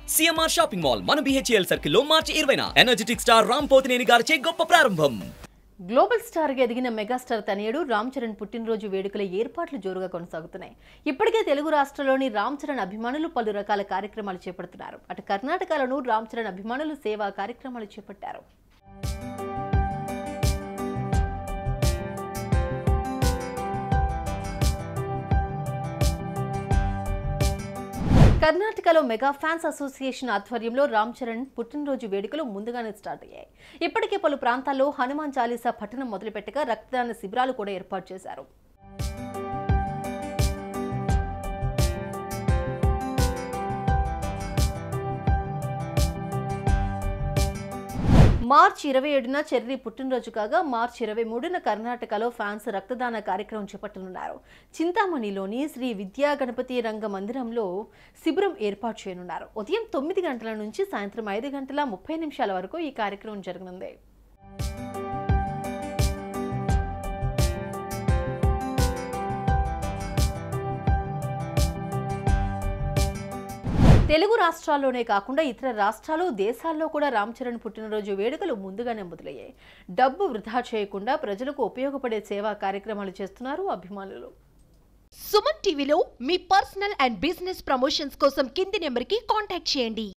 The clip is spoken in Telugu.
సిఎంఆర్ షాపింగ్ మాల్ మన బిహెచ్ఎల్ సర్కిల్ లో మార్చి ఇరవైన ఎనర్జెటిక్ స్టార్ రామ్ పోతినేని గారిచే గొప్ప ప్రారంభం గ్లోబల్ స్టార్గా ఎదిగిన మెగాస్టార్ తనయుడు రామ్ చరణ్ పుట్టినరోజు వేడుకల ఏర్పాట్లు జోరుగా కొనసాగుతున్నాయి ఇప్పటికే తెలుగు రాష్ట్రాల్లోని రామ్ చరణ్ అభిమానులు పలు రకాల కార్యక్రమాలు చేపడుతున్నారు అటు కర్ణాటకలోనూ రామ్ చరణ్ అభిమానులు సేవా కార్యక్రమాలు చేపట్టారు కర్ణాటకలో మెగా ఫ్యాన్స్ అసోసియేషన్ ఆధ్వర్యంలో రామ్ చరణ్ పుట్టినరోజు వేడుకలు ముందుగానే స్టార్ట్ అయ్యాయి ఇప్పటికే పలు ప్రాంతాల్లో హనుమాన్ చాలీసా పఠనం మొదలుపెట్టగా రక్తదాన శిబిరాలు కూడా ఏర్పాటు చేశారు మార్చి ఇరవై ఏడున చెర్రీ పుట్టినరోజు కాగా మార్చి ఇరవై మూడున కర్ణాటకలో ఫ్యాన్స్ రక్తదాన కార్యక్రమం చేపట్టనున్నారు చింతామణిలోని శ్రీ విద్యా గణపతి రంగ మందిరంలో శిబిరం ఏర్పాటు చేయనున్నారు ఉదయం తొమ్మిది గంటల నుంచి సాయంత్రం ఐదు గంటల ముప్పై నిమిషాల వరకు ఈ కార్యక్రమం జరగనుంది తెలుగు రాష్ట్రాల్లోనే కాకుండా ఇతర రాష్ట్రాలు దేశాల్లో కూడా రామ్ చరణ్ పుట్టినరోజు వేడుకలు ముందుగానే మొదలయ్యాయి డబ్బు వృధా చేయకుండా ప్రజలకు ఉపయోగపడే సేవా కార్యక్రమాలు చేస్తున్నారు అభిమానులు సుమన్ టీవీలో మీ పర్సనల్ అండ్ బిజినెస్ ప్రమోషన్స్ కోసం కింది నెంబర్కి కాంటాక్ట్ చేయండి